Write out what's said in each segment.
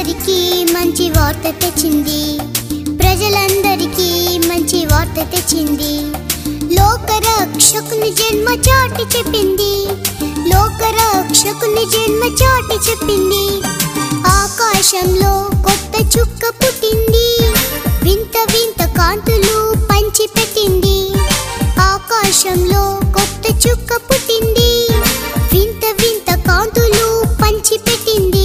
ప్రజలందరికీ మంచి వార్త తెచ్చింది ప్రజలందరికీ మంచి వార్త తెచ్చింది లోకరక్షకుని జన్మ చాటి చెప్పింది లోకరక్షకుని జన్మ చాటి చెప్పింది ఆకాశంలో కొత్త చుక్క పుట్టింది వింత వింత కాంతులు పంచి పెట్టింది ఆకాశంలో కొత్త చుక్క పుట్టింది వింత వింత కాంతులు పంచి పెట్టింది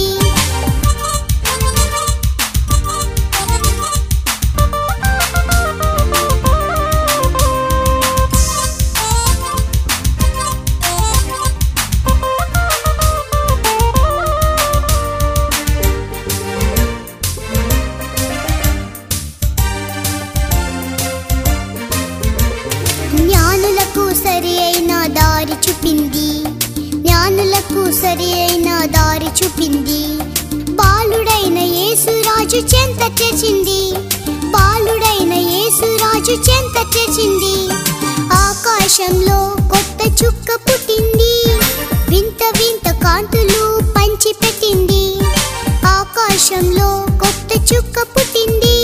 జ్ఞానులకు సరి అయిన దారి చూపింది జ్ఞానులకు సరి అయిన దారి చూపింది బాలుడైన యేసురాజు చెంత తెచ్చింది బాలుడైన యేసురాజు చెంత తెచ్చింది ఆకాశంలో కొత్త చుక్క పుట్టింది వింత వింత కాంతులు పంచి పెట్టింది ఆకాశంలో కొత్త చుక్క పుట్టింది